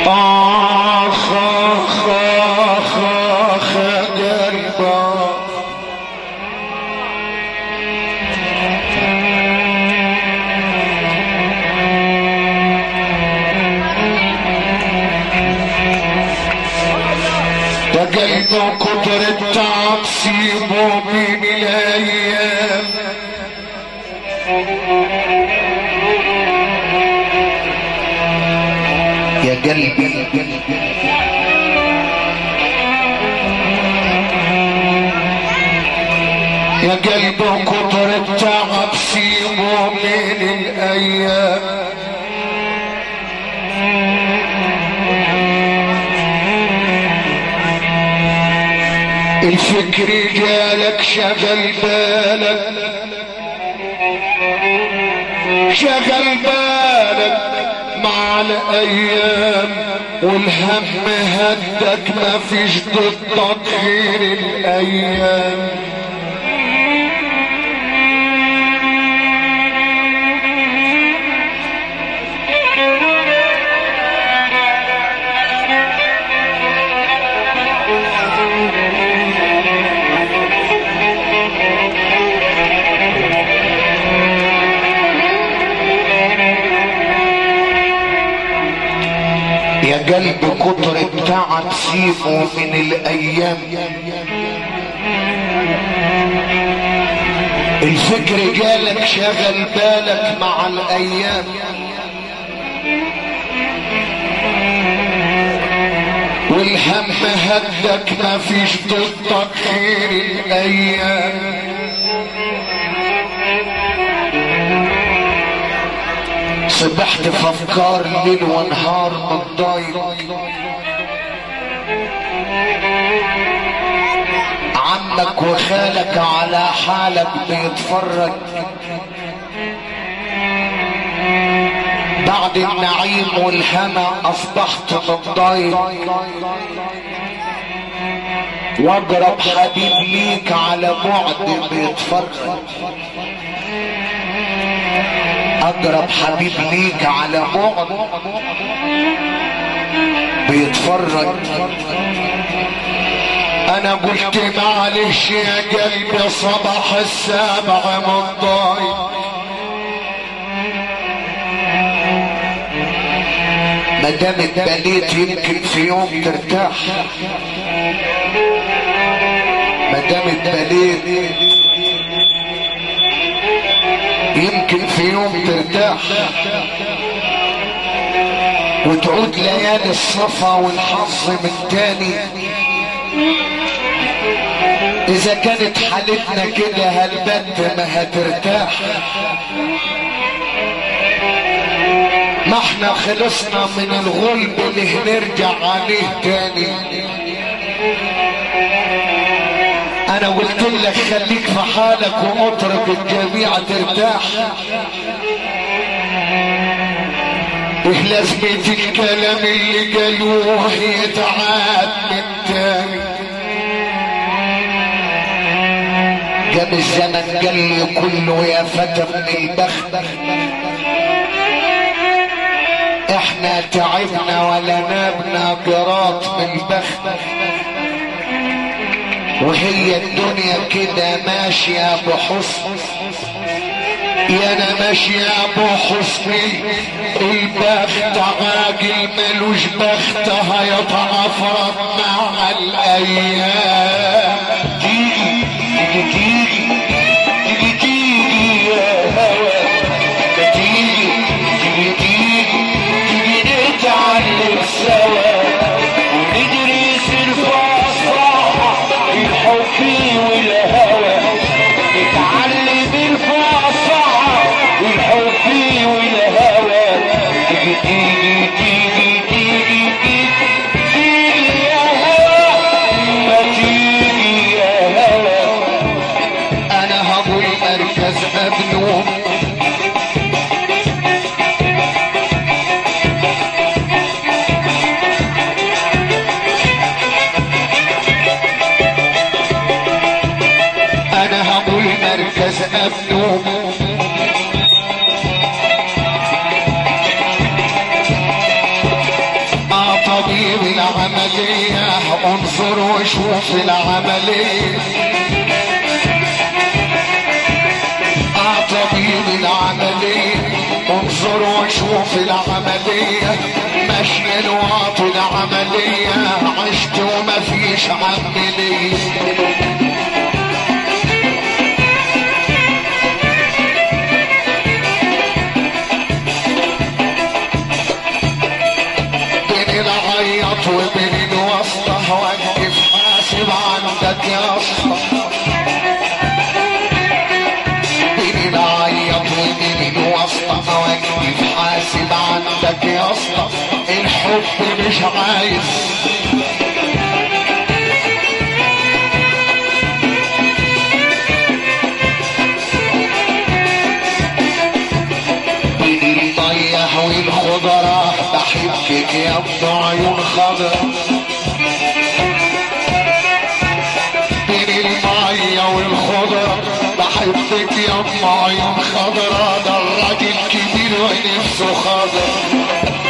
آخ آخ آخ آخ يا قلبا ده قلبه كتر التعب سيبه بين الايام يا قلبي يا قلبه كتر التعب سيبه بين الايام الفكر جالك شغل بالك شغل بالك مع الايام والهم هدك ما فيش ضدك غير الايام يا قلب كتر التعب سيبه من الايام الفكر جالك شغل بالك مع الايام والهم هدك ما فيش ضدك غير الايام سبحت في افكار ليل ونهار متضايق عمك وخالك على حالك بيتفرج بعد النعيم والهنا اصبحت متضايق واقرب حبيب ليك على بعد بيتفرج اقرب حبيب ليك على بعد بيتفرج انا قلت معلش يا قلبي صباح السابع متضايق ما دام اتبليت يمكن في يوم ترتاح ما دام اتبليت يمكن في يوم ترتاح وتعود ليالي الصفا والحظ من تاني اذا كانت حالتنا كده هالبت ما هترتاح ما احنا خلصنا من الغلب اللي هنرجع عليه تاني انا قلت لك خليك في حالك واترك الجميع ترتاح ايه لازمة الكلام اللي قالوه يتعاد من تاني جاب الزمن قال لي كله يا فتى من البخت احنا تعبنا ولا نابنا قراط من البخت وهي الدنيا كده ماشية بحسن يا انا ماشي يا ابو حسني البخت عاقل ملوش بخت هيتعفرت مع الايام تيجي تيجي تيجي تيجي تيجي يا هوا ما تيجي تيجي تيجي تيجي نتعلم سوا وندرس الفصاحة الحب والهوى نتعلم الفصاحة الحب والهوى تيجي تيجي تيجي تيجي تيجي تيجي يا هوا ما تيجي يا هوا انا هقول مركز مبنون انا هقول مركز مبنون العملية انظر وشوف العملية آه طبيب العملية انظر وشوف العملية ماشي الواطي العملية عشت وما فيش عملية بين العيط وبين الوسطة وقف حاسب عندك يا اسطى بين العيط وبين الوسطة وقف حاسب عندك يا اسطى الحب مش عايز بين المية والخضرة بحبك يا ابن عيون خضرا بين المية والخضرة بحبك يا ام عيون خضرا ده الراجل كبير ونفسه خضرا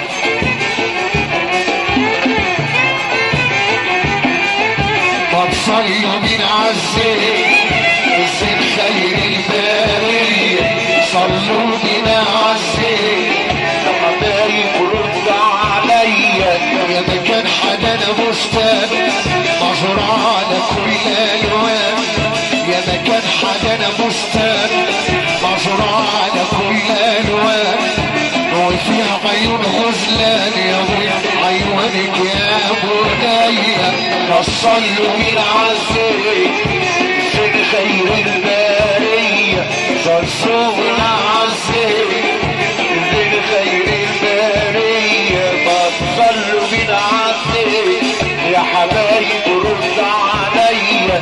ما تصلوا من عالزين الزين خير البارية صلوا بنا عالزين حبايب رد عليا يا مكان حدانا بستان مزرعة لكل الوان يا مكان حدانا بستان مزرعة لكل الوان وفيها عيون غزلان يا ابويا عيونك يا بنية وصلوا من عزيز زين خير البارية صلصوا من عزيز زين خير البارية وصلوا من عزيز يا حبايب رد عليا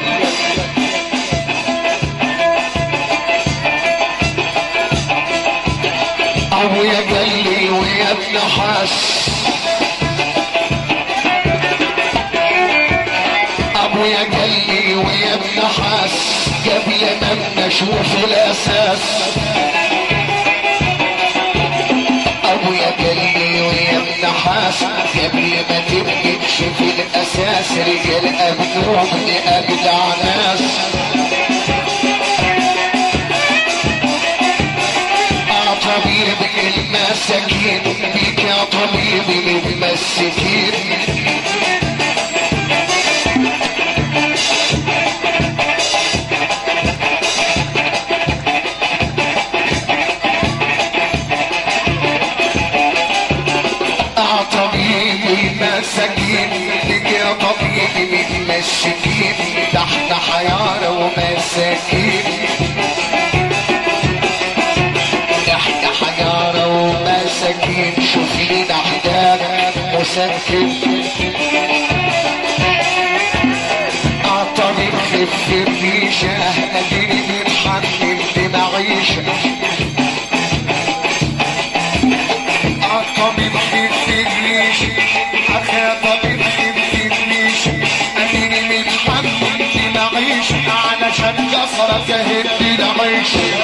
ابويا قال لي ويا ابن حس ابويا قال لي ويا ابن حس قبل ما نشوف الاساس ابويا قال لي ويا ابن حس قبل ما تبني تشوف الاساس رجال ابنه من اجدع ناس يا طبيب المساكين بيك يا طبيب المساكين يا طبيب المساكين بيك يا طبيب المساكين تحت حيارة ومساكين احنا حجارة ومساكين شوف لنا حداد مسكن اعطاني خف الريشة اديني متحمل بمعيشة اعطاني خف الريشة اخي يا طبيب خف الريشة اديني متحمل بمعيشة علشان جسرك اهدي العيشة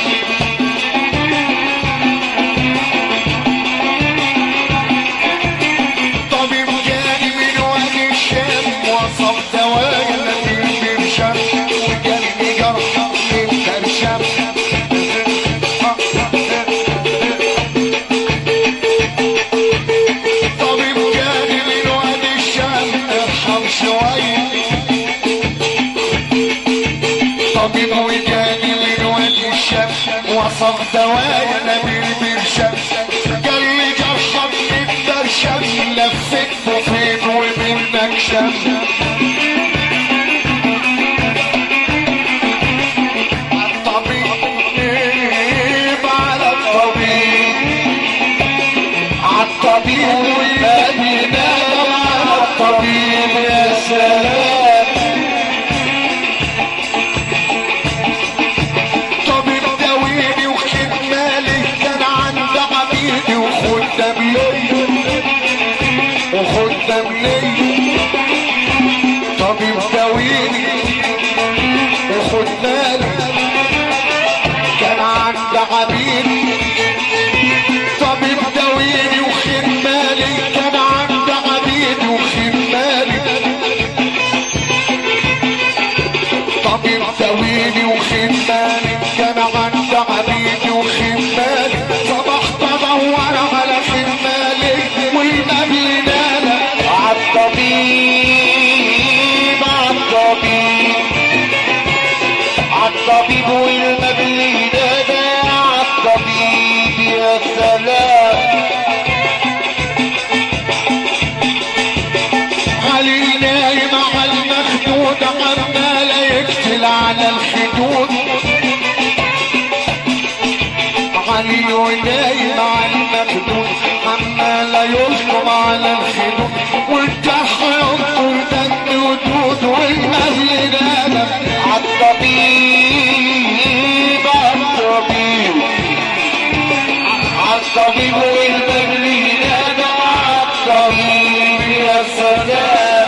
طبيب جاني من وادي الشام وصف دوايا التي برشام وجاني جرح من كرشام طبيب جاني من وادي الشام ارحم شوية طبيب وجاني من وادي الشام وصف دوايا نبيل برشام قال لي جرحك من برشام لفت فين ومنك شام الطبيب على الطبيب عالطبيب والذي نام على الطبيب يا سلام طبيب داويني وخدمالي كان عند عبيدي وخدام ليا وخدام ليا طبيب داويني وخدمالي كان عند عبيدي طبيب داويني وخدمالي كان عند عبيدي وخدمالي علي ونايم على المكنون عمال يلقم على الخدود والجرح ينطر دم ودود والمهل نادم عالطبيب عالطبيب عالطبيب والمجلي نادى عالطبيب يا سلام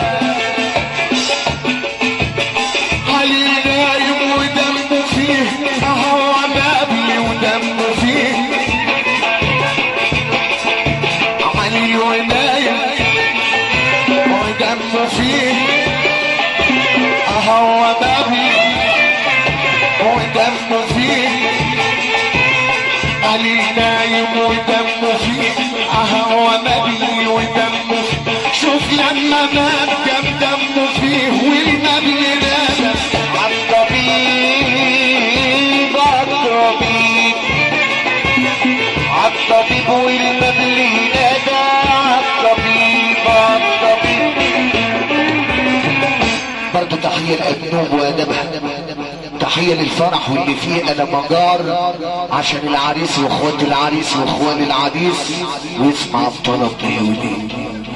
علي نايم ودمه فيه هو بابلي ودمه فيه علي ونايم ودمه فيه هو بابلي ودمه فيه علي نايم ودمه فيه هو مبلي ودمه فيه شوف لما مات كم دمه فيه والمبلي نادى عالطبيب عالطبيب عالطبيب والمجلي نادى عالطبيب عالطبيب برضه تحية لأجنوب وأدبها تحية للفرح واللي فيه أنا مجار عشان العريس وإخوات العريس وإخوان العريس واسمع الطلب ده يا ولاد